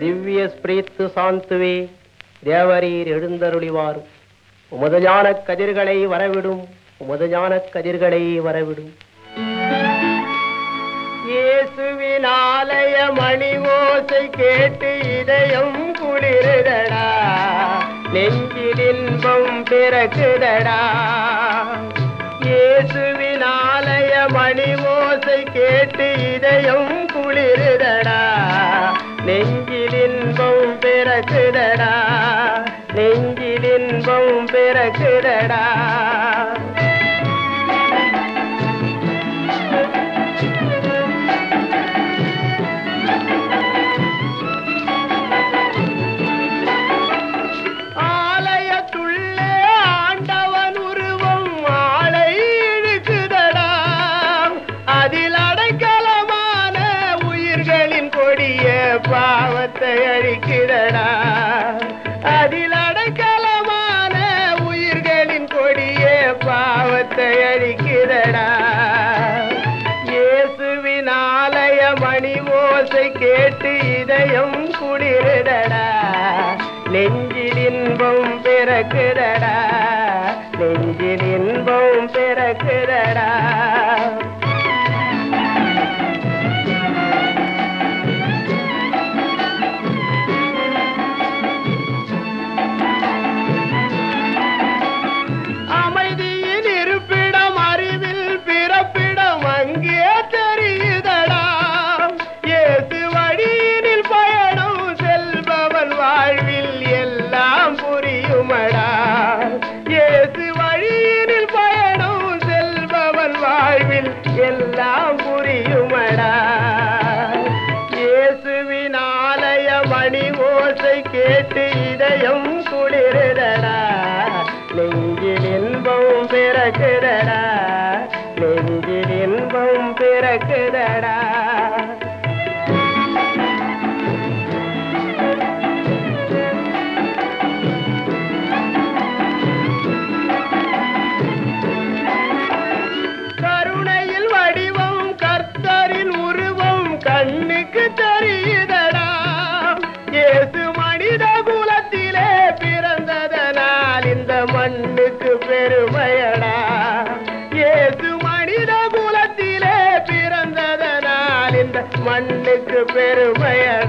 திவ்ய ஸ்பிரித்து சாந்துவே தேவரீர் எழுந்தருளிவார் உமது ஞானக் கதிர்களை வரவிடும் உமது ஞானக் கதிர்களை வரவிடும் இயேசுவின் ஆலய மணி ஓசை கேட்டு இதயம் குளிருதடா நெஞ்சில் இன்பம் பிறக்குதடா இயேசுவின் ஆலய மணி ஓசை கேட்டு இதயம் குளிருதடா நெஞ்சில் இன்பம் பிறக்குதடா நெஞ்சில் இன்பம் பிறக்குதடா ஆலயத்துள்ளே ஆண்டவன் உருவம் ஆளை இழுக்குதடா அதில் அடைக்கலமான உயிர்களின் கொடிய பாவத்தை அழிக்கிறடா அதில் அடைக்கலமான உயிர்களின் கொடிய பாவத்தை அழிக்கிறடா இயேசுவின் ஆலய மணி ஓசை கேட்டு இதயம் குளிருடடா நெஞ்சில் இன்பம் பிறக்குதடா நெஞ்சில் இன்பம் பிறக்குதடா அமைதியின் இருப்பிடம் அறிவில் பிறப்பிடம் அங்கே தெரியுதடா இயேசு வழியினில் பயணம் செல்பவன் வாழ்வில் எல்லாம் புரியுமடா இயேசு வழியினில் பயணம் செல்பவன் வாழ்வில் எல்லாம் புரியுமடா இயேசுவின் ஆலய மணி ஓசை கேட்டு இதயம் குளிருதடா நெஞ்சில் இன்பம் பிறக்குதடா நெஞ்சில் இன்பம் பிறக்குதடா கருணையில் வடிவம் கர்த்தரின் உருவம் கண்ணுக்கு தெரியுதடா இயேசு மனித குலத்திலே பிறந்ததனால் இந்த மண்ணுக்கு பெருமையடா இயேசு மனித குலத்திலே பிறந்ததனால் இந்த மண்ணுக்கு பெருமையடா